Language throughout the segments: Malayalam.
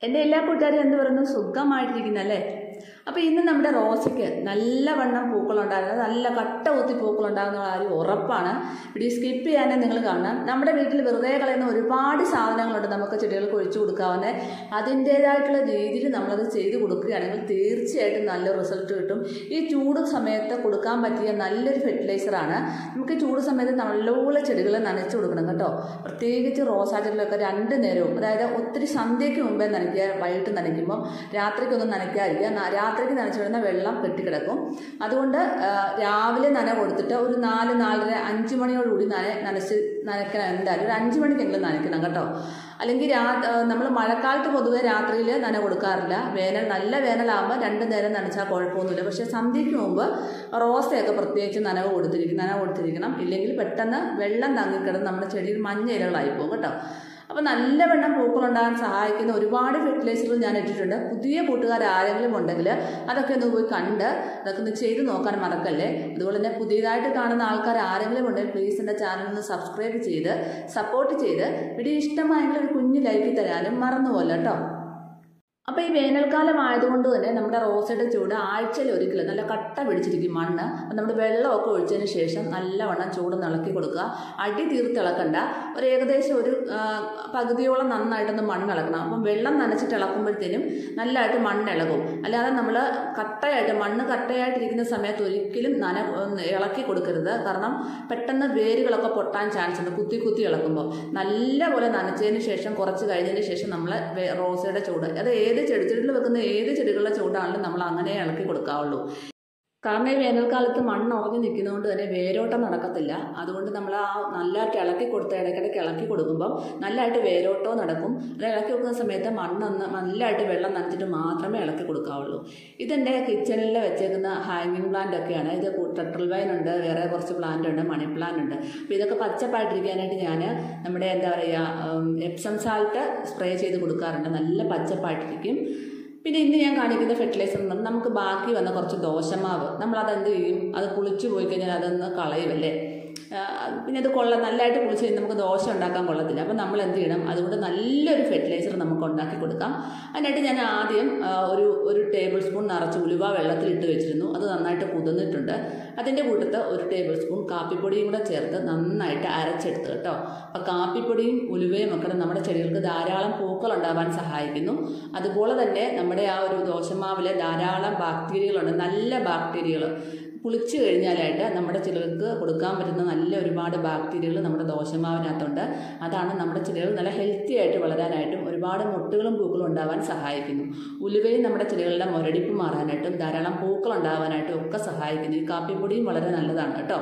എൻ്റെ എല്ലാ കൂട്ടുകാരും എന്ത് പറയുന്നു സുഖമായിട്ടിരിക്കുന്നല്ലേ അപ്പോൾ ഇന്ന് നമ്മുടെ റോസയ്ക്ക് നല്ല വണ്ണം പൂക്കളുണ്ടാകുന്നത് നല്ല കട്ട കുത്തി പൂക്കളുണ്ടാകുന്ന കാര്യം ഉറപ്പാണ് വീഡിയോ സ്കിപ്പ് ചെയ്യാനേ നിങ്ങൾ കാണണം നമ്മുടെ വീട്ടിൽ വെറുതെ കളയുന്ന ഒരുപാട് സാധനങ്ങളുണ്ട് നമുക്ക് ചെടികൾക്ക് ഒഴിച്ചു കൊടുക്കാവുന്ന അതിൻ്റേതായിട്ടുള്ള രീതിയിൽ നമ്മളത് ചെയ്ത് കൊടുക്കുകയാണെങ്കിൽ തീർച്ചയായിട്ടും നല്ല റിസൾട്ട് കിട്ടും ഈ ചൂട് സമയത്ത് കൊടുക്കാൻ പറ്റിയ നല്ലൊരു ഫെർട്ടിലൈസറാണ് നമുക്ക് ഈ ചൂട് സമയത്ത് നല്ലപോലെ ചെടികളെ നനച്ചു കൊടുക്കണം കേട്ടോ പ്രത്യേകിച്ച് റോസാ ചെടികളൊക്കെ രണ്ട് നേരവും അതായത് ഒത്തിരി സന്ധ്യയ്ക്ക് മുമ്പേ നനയ്ക്കുക വൈകിട്ട് നനയ്ക്കുമ്പോൾ രാത്രിക്കൊന്നും നനയ്ക്കാതിരിക്കുക ന- രാത്രിക്ക് നനച്ചു വിടുന്ന വെള്ളം കെട്ടിക്കിടക്കും അതുകൊണ്ട് ആ, രാവിലെ നന കൊടുത്തിട്ട് ഒരു നാല് നാലര അഞ്ച് മണിയോടുകൂടി നന നനച്ച് നനയ്ക്കണം എന്തായാലും ഒരു അഞ്ച് മണിക്കെങ്കിലും നനയ്ക്കണം കേട്ടോ അല്ലെങ്കിൽ രാ നമ്മൾ മഴക്കാലത്ത് പൊതുവെ രാത്രിയിൽ നന കൊടുക്കാറില്ല വേനൽ നല്ല വേനലാകുമ്പോൾ രണ്ട് നേരം നനച്ചാൽ കുഴപ്പമൊന്നുമില്ല പക്ഷേ സന്ധ്യയ്ക്ക് മുമ്പ് റോസയൊക്കെ പ്രത്യേകിച്ച് നനവ് കൊടുത്തിരിക്കും നനവ് കൊടുത്തിരിക്കണം ഇല്ലെങ്കിൽ പെട്ടെന്ന് വെള്ളം തങ്ങിക്കിടന്ന് നമ്മുടെ ചെടിയിൽ മഞ്ഞ ഇലകളായി പോകും കേട്ടോ അപ്പോൾ നല്ല വെണ്ണം പൂക്കളുണ്ടാകാൻ സഹായിക്കുന്ന ഒരുപാട് ഫെർട്ടിലൈസറുകൾ ഞാൻ ഇട്ടിട്ടുണ്ട് പുതിയ കൂട്ടുകാർ ആരെങ്കിലും ഉണ്ടെങ്കിൽ അതൊക്കെ ഒന്ന് പോയി കണ്ട് അതൊക്കെ ഒന്ന് ചെയ്ത് നോക്കാൻ മറക്കല്ലേ അതുപോലെ തന്നെ പുതിയതായിട്ട് കാണുന്ന ആൾക്കാർ ആരെങ്കിലും ഉണ്ടെങ്കിൽ പ്ലീസ് എൻ്റെ ചാനൽ ഒന്ന് സബ്സ്ക്രൈബ് ചെയ്ത് സപ്പോർട്ട് ചെയ്ത് വീഡിയോ ഇഷ്ടമായെങ്കിൽ ഒരു കുഞ്ഞു ലൈക്ക് തരാനും മറന്നു പോലെ കേട്ടോ അപ്പോൾ ഈ വേനൽക്കാലം ആയതുകൊണ്ട് തന്നെ നമ്മുടെ റോസയുടെ ചൂട് ആഴ്ചയിൽ ഒരിക്കലും നല്ല കട്ട പിടിച്ചിരിക്കും മണ്ണ് അപ്പം നമ്മൾ വെള്ളമൊക്കെ ഒഴിച്ചതിന് ശേഷം നല്ലവണ്ണം ചൂട് ഇളക്കി കൊടുക്കുക അടി തീർത്ത് ഇളക്കണ്ട ഒരു ഏകദേശം ഒരു ആ, പകുതിയോളം നന്നായിട്ടൊന്ന് മണ്ണ് ഇളക്കണം അപ്പം വെള്ളം നനച്ചിട്ട് ഇളക്കുമ്പോഴത്തേനും നല്ലതായിട്ട് മണ്ണ് ഇളകും അല്ലാതെ നമ്മൾ കട്ടയായിട്ട് മണ്ണ് കട്ടയായിട്ടിരിക്കുന്ന സമയത്ത് ഒരിക്കലും നന ഒന്ന് ഇളക്കി കൊടുക്കരുത് കാരണം പെട്ടെന്ന് വേരുകളൊക്കെ പൊട്ടാൻ ചാൻസ് ഉണ്ട് കുത്തി കുത്തി ഇളക്കുമ്പോൾ നല്ലപോലെ നനച്ചതിന് ശേഷം കുറച്ച് കഴിഞ്ഞതിന് ശേഷം നമ്മൾ റോസയുടെ ചൂട് അത് ഏത് ചെടിച്ചെടിയിൽ വെക്കുന്ന ഏത് ചെടികളുടെ ചൂടാണെങ്കിലും നമ്മൾ അങ്ങനെ ഇളക്കി കൊടുക്കാവുള്ളൂ കാരണം ഈ വേനൽക്കാലത്ത് മണ്ണ് ഉറഞ്ഞു നിൽക്കുന്നതുകൊണ്ട് തന്നെ വേരോട്ടം നടക്കത്തില്ല അതുകൊണ്ട് നമ്മൾ ആ നല്ലതായിട്ട് ഇളക്കി കൊടുത്ത് ഇടയ്ക്കിടയ്ക്ക് ഇളക്കി കൊടുക്കുമ്പം നല്ലതായിട്ട് വേരോട്ടവും നടക്കും അത് ഇളക്കി കൊടുക്കുന്ന സമയത്ത് മണ്ണൊന്ന് നല്ലതായിട്ട് വെള്ളം നനച്ചിട്ട് മാത്രമേ ഇളക്കി കൊടുക്കാവുള്ളൂ ഇതെൻ്റെ കിച്ചണിൽ വെച്ചേക്കുന്ന ഹാങ്ങിങ് പ്ലാന്റ് ഒക്കെയാണ് ഇത് ടെട്രൽ വൈൻ ഉണ്ട് വേറെ കുറച്ച് പ്ലാന്റ് ഉണ്ട് മണി പ്ലാന്റ് ഉണ്ട് അപ്പോൾ ഇതൊക്കെ പച്ചപ്പായിട്ടിരിക്കാനായിട്ട് ഞാൻ നമ്മുടെ എന്താ പറയുക എപ്സം സാൾട്ട് സ്പ്രേ ചെയ്ത് കൊടുക്കാറുണ്ട് നല്ല പച്ചപ്പായിട്ടിരിക്കും പിന്നെ ഇന്ന് ഞാൻ കാണിക്കുന്ന ഫെർട്ടിലൈസർ എന്ന് പറഞ്ഞാൽ നമുക്ക് ബാക്കി വന്ന കുറച്ച് ദോശമാവ് നമ്മൾ അത് എന്ത് ചെയ്യും അത് പുളിച്ചു പോയി കഴിഞ്ഞാൽ അതൊന്ന് കളയുമല്ലേ ആ, പിന്നെ അത് കൊള്ള നല്ലതായിട്ട് പുളിച്ച് കഴിഞ്ഞാൽ നമുക്ക് ദോശ ഉണ്ടാക്കാൻ കൊള്ളത്തില്ല അപ്പം നമ്മൾ എന്ത് ചെയ്യണം അതുകൊണ്ട് നല്ലൊരു ഫെർട്ടിലൈസർ നമുക്ക് ഉണ്ടാക്കി കൊടുക്കാം അതിനായിട്ട് ഞാൻ ആദ്യം ആ, ഒരു ഒരു ടേബിൾ സ്പൂൺ നിറച്ച് ഉലുവ വെള്ളത്തിലിട്ട് വെച്ചിരുന്നു അത് നന്നായിട്ട് കുതിർന്നിട്ടുണ്ട് അതിൻ്റെ കൂട്ടത്ത് ഒരു ടേബിൾ സ്പൂൺ കാപ്പിപ്പൊടിയും കൂടെ ചേർത്ത് നന്നായിട്ട് അരച്ചെടുത്ത് കേട്ടോ അപ്പോൾ കാപ്പിപ്പൊടിയും ഉലുവയും ഒക്കെ നമ്മുടെ ചെടികൾക്ക് ധാരാളം പൂക്കൾ ഉണ്ടാവാൻ സഹായിക്കുന്നു അതുപോലെ തന്നെ നമ്മുടെ ആ ഒരു ദോശമാവിൽ ധാരാളം ബാക്ടീരിയകളുണ്ട് നല്ല ബാക്ടീരിയകൾ പുളിച്ചു കഴിഞ്ഞാലായിട്ട് നമ്മുടെ ചെടികൾക്ക് കൊടുക്കാൻ പറ്റുന്ന നല്ല ഒരുപാട് ബാക്ടീരിയകൾ നമ്മുടെ ദോശമാവിനകത്തുണ്ട് അതാണ് നമ്മുടെ ചെടികൾ നല്ല ഹെൽത്തി ആയിട്ട് വളരാനായിട്ടും ഒരുപാട് മുട്ടുകളും പൂക്കളും ഉണ്ടാവാൻ സഹായിക്കുന്നു ഉലുവയും നമ്മുടെ ചെടികളുടെ മുരടിപ്പ് മാറാനായിട്ടും ധാരാളം പൂക്കൾ ഉണ്ടാവാനായിട്ടും ഒക്കെ സഹായിക്കുന്നു ഈ കാപ്പിപ്പൊടിയും വളരെ നല്ലതാണ് കേട്ടോ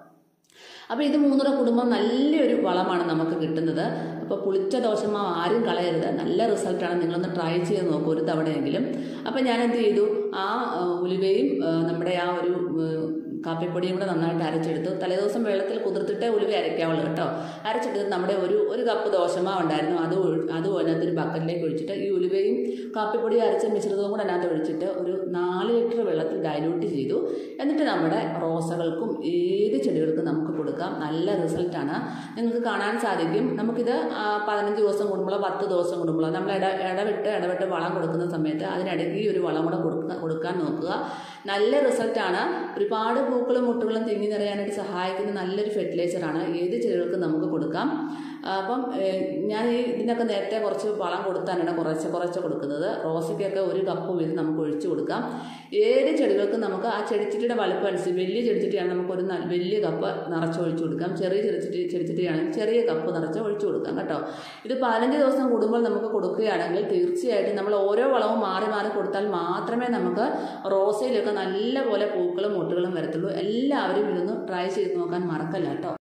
അപ്പോൾ ഇത് മൂന്നര കുടുംബം നല്ലൊരു വളമാണ് നമുക്ക് കിട്ടുന്നത് അപ്പോൾ പുളിച്ച ദോശമാവ് ആരും കളയരുത് നല്ല റിസൾട്ടാണ് നിങ്ങളൊന്ന് ട്രൈ ചെയ്ത് നോക്കൂ ഒരു തവണയെങ്കിലും അപ്പോൾ ഞാൻ എന്ത് ചെയ്തു ആ ആ, ഉലുവയും ആ, നമ്മുടെ ആ ഒരു ഉം, കാപ്പിപ്പൊടിയും കൂടെ നന്നായിട്ട് അരച്ചെടുത്തു തലേദിവസം വെള്ളത്തിൽ കുതിർത്തിട്ടേ ഉലുവ അരയ്ക്കാവുള്ളൂ കേട്ടോ അരച്ചെടുത്ത് നമ്മുടെ ഒരു ഒരു കപ്പ് ദോശമാവ് ഉണ്ടായിരുന്നു അത് ഒഴി- അതും അതിനകത്ത് ഒരു ബക്കറ്റിലേക്ക് ഒഴിച്ചിട്ട് ഈ ഉലുവയും കാപ്പിപ്പൊടി അരച്ച മിശ്രിതവും കൂടെ അതിനകത്ത് ഒഴിച്ചിട്ട് ഒരു നാല് ലിറ്റർ വെള്ളത്തിൽ ഡൈലൂട്ട് ചെയ്തു എന്നിട്ട് നമ്മുടെ റോസകൾക്കും ഏത് ചെടികൾക്കും നമുക്ക് കൊടുക്കാം നല്ല റിസൾട്ടാണ് നിങ്ങൾക്ക് കാണാൻ സാധിക്കും നമുക്കിത് ആ, പതിനഞ്ച് ദിവസം കൂടുമ്പോഴോ പത്ത് ദിവസം കൂടുമ്പോഴോ നമ്മൾ ഇട ഇടവിട്ട് ഇടവിട്ട് വളം കൊടുക്കുന്ന സമയത്ത് അതിനിടയ്ക്ക് ഈ ഒരു വളം കൂടെ കൊടുക്കുക കൊടുക്കാൻ നോക്കുക നല്ല റിസൾട്ടാണ് ഒരുപാട് പൂക്കളും മുട്ടുകളും തിങ്ങി നിറയാനായിട്ട് സഹായിക്കുന്ന നല്ലൊരു ഫെർട്ടിലൈസറാണ് ഏത് ചെടികൾക്കും നമുക്ക് കൊടുക്കാം ആ, അപ്പം ഏഹ്, ഞാൻ ഈ ഇതിനൊക്കെ നേരത്തെ കുറച്ച് വളം കൊടുത്താനാണ് കുറച്ച് കുറച്ച് കൊടുക്കുന്നത് റോസയ്ക്കൊക്കെ ഒരു കപ്പ് വീതം നമുക്ക് ഒഴിച്ചു കൊടുക്കാം ഏത് ചെടികൾക്കും നമുക്ക് ആ ചെടിച്ചട്ടിയുടെ വലുപ്പം അനുസരിച്ച് വലിയ ചെടിച്ചട്ടിയാണ് നമുക്ക് ഒരു ന- വലിയ കപ്പ് നിറച്ച് ഒഴിച്ചു കൊടുക്കാം ചെറിയ ചെടിച്ചട്ടി ചെടിച്ചട്ടിയാണെങ്കിൽ ചെറിയ കപ്പ് നിറച്ച് ഒഴിച്ചു കൊടുക്കാം കേട്ടോ ഇത് പതിനഞ്ച് ദിവസം കൂടുമ്പോൾ നമുക്ക് കൊടുക്കുകയാണെങ്കിൽ തീർച്ചയായിട്ടും നമ്മൾ ഓരോ വളവും മാറി മാറി കൊടുത്താൽ മാത്രമേ നമുക്ക് റോസയിലൊക്കെ നല്ലപോലെ പൂക്കളും മുട്ടുകളും വരത്തുള്ളൂ എല്ലാവരും ഇതൊന്ന് ട്രൈ ചെയ്ത് നോക്കാൻ മറക്കല്ല കേട്ടോ